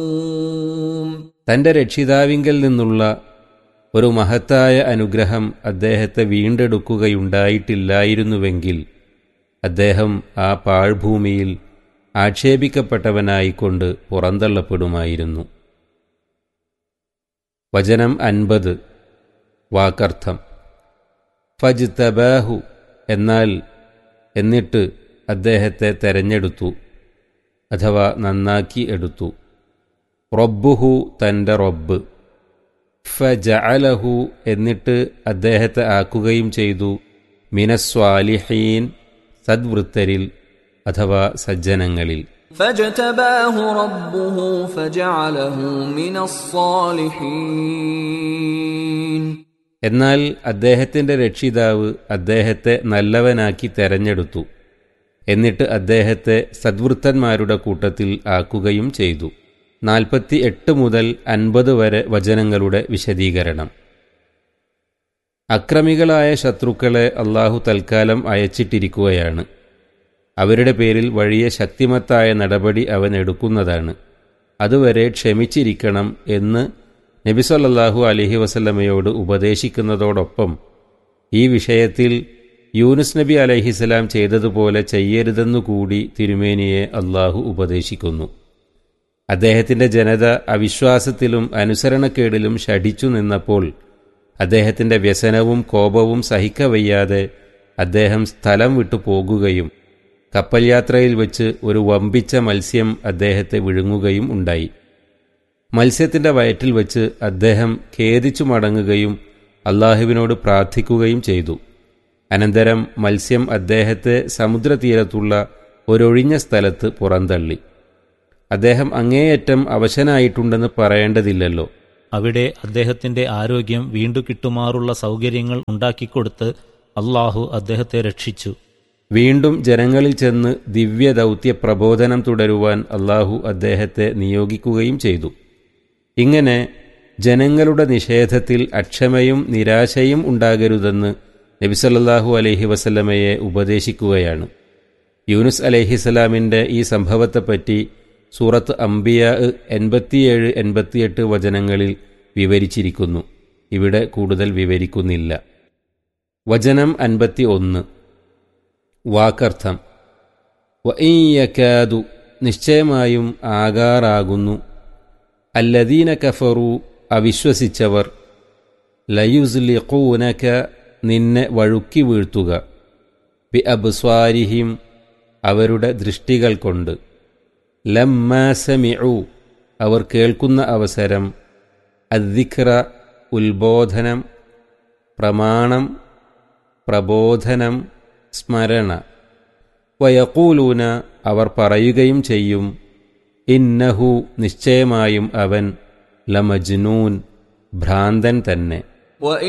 തന്റെ രക്ഷിതാവിങ്കൽ നിന്നുള്ള ഒരു മഹത്തായ അനുഗ്രഹം അദ്ദേഹത്തെ വീണ്ടെടുക്കുകയുണ്ടായിട്ടില്ലായിരുന്നുവെങ്കിൽ അദ്ദേഹം ആ പാഴ്ഭൂമിയിൽ ആക്ഷേപിക്കപ്പെട്ടവനായിക്കൊണ്ട് പുറന്തള്ളപ്പെടുമായിരുന്നു വചനം അൻപത് വാക്കർത്ഥം ഫജ് തബാഹു എന്നാൽ എന്നിട്ട് അദ്ദേഹത്തെ തെരഞ്ഞെടുത്തു അഥവാ നന്നാക്കി എടുത്തു റബ്ബുഹു തൻ്റെ റബ്ബ് ഫജഅലഹു എന്നിട്ട് അദ്ദേഹത്തെ ആക്കുകയും ചെയ്തു മിനസ്വാലിഹീൻ സദ്വൃത്തരിൽ അഥവാ സജ്ജനങ്ങളിൽ فاجتباه ربه فجعله من الصالحين എന്നാൽ അദ്ദേഹത്തിൻ്റെ രക്ഷിതാവ് അദ്ദേഹത്തെ നല്ലവനാക്കി തെരഞ്ഞെടുത്തു എന്നിട്ട് അദ്ദേഹത്തെ സദ്വൃത്തന്മാരുടെ കൂട്ടത്തിൽ ആക്കുകയും ചെയ്തു നാൽപ്പത്തി എട്ട് മുതൽ അൻപത് വരെ വചനങ്ങളുടെ വിശദീകരണം അക്രമികളായ ശത്രുക്കളെ അള്ളാഹു തൽക്കാലം അയച്ചിട്ടിരിക്കുകയാണ് അവരുടെ പേരിൽ വലിയ ശക്തിമത്തായ നടപടി അവൻ എടുക്കുന്നതാണ് അതുവരെ ക്ഷമിച്ചിരിക്കണം എന്ന് നബിസൊല്ലാഹു അലഹി വസല്ലമയോട് ഉപദേശിക്കുന്നതോടൊപ്പം ഈ വിഷയത്തിൽ യൂനുസ് നബി അലഹിസലാം ചെയ്തതുപോലെ ചെയ്യരുതെന്നുകൂടി തിരുമേനിയെ അള്ളാഹു ഉപദേശിക്കുന്നു അദ്ദേഹത്തിൻ്റെ ജനത അവിശ്വാസത്തിലും അനുസരണക്കേടിലും ഷടിച്ചു നിന്നപ്പോൾ അദ്ദേഹത്തിൻ്റെ വ്യസനവും കോപവും സഹിക്കവയ്യാതെ അദ്ദേഹം സ്ഥലം വിട്ടു പോകുകയും കപ്പൽ യാത്രയിൽ വെച്ച് ഒരു വമ്പിച്ച മത്സ്യം അദ്ദേഹത്തെ വിഴുങ്ങുകയും ഉണ്ടായി മത്സ്യത്തിൻ്റെ വയറ്റിൽ വെച്ച് അദ്ദേഹം ഖേദിച്ചു മടങ്ങുകയും അള്ളാഹുവിനോട് പ്രാർത്ഥിക്കുകയും ചെയ്തു അനന്തരം മത്സ്യം അദ്ദേഹത്തെ സമുദ്രതീരത്തുള്ള ഒരൊഴിഞ്ഞ സ്ഥലത്ത് പുറന്തള്ളി അദ്ദേഹം അങ്ങേയറ്റം അവശനായിട്ടുണ്ടെന്ന് പറയേണ്ടതില്ലല്ലോ അവിടെ അദ്ദേഹത്തിന്റെ ആരോഗ്യം വീണ്ടു കിട്ടുമാറുള്ള സൗകര്യങ്ങൾ ഉണ്ടാക്കിക്കൊടുത്ത് അള്ളാഹു അദ്ദേഹത്തെ രക്ഷിച്ചു വീണ്ടും ജനങ്ങളിൽ ചെന്ന് ദിവ്യ ദൗത്യ പ്രബോധനം തുടരുവാൻ അള്ളാഹു അദ്ദേഹത്തെ നിയോഗിക്കുകയും ചെയ്തു ഇങ്ങനെ ജനങ്ങളുടെ നിഷേധത്തിൽ അക്ഷമയും നിരാശയും ഉണ്ടാകരുതെന്ന് നബിസല്ലാഹു അലൈഹി വസല്ലമയെ ഉപദേശിക്കുകയാണ് യൂനുസ് അലൈഹിസലാമിൻ്റെ ഈ സംഭവത്തെപ്പറ്റി സൂറത്ത് അംബിയ എൺപത്തിയേഴ് എൺപത്തിയെട്ട് വചനങ്ങളിൽ വിവരിച്ചിരിക്കുന്നു ഇവിടെ കൂടുതൽ വിവരിക്കുന്നില്ല വചനം അൻപത്തി ഒന്ന് വാക്കർത്ഥം വയ്യക്കാതു നിശ്ചയമായും ആകാറാകുന്നു അല്ലദീന കഫറു അവിശ്വസിച്ചവർ ലയുസ്ലിഖൂനക നിന്നെ വഴുക്കി വീഴ്ത്തുക ബി അബ്സ്വാരിഹിം അവരുടെ ദൃഷ്ടികൾ കൊണ്ട് ലമ്മാസമിഉ അവർ കേൾക്കുന്ന അവസരം അദ്ദിഖ്ര ഉത്ബോധനം പ്രമാണം പ്രബോധനം സ്മരണ വയക്കൂലൂന അവർ പറയുകയും ചെയ്യും ഇന്നഹു നിശ്ചയമായും അവൻ ലമജ്നൂൻ ഭ്രാന്തൻ തന്നെ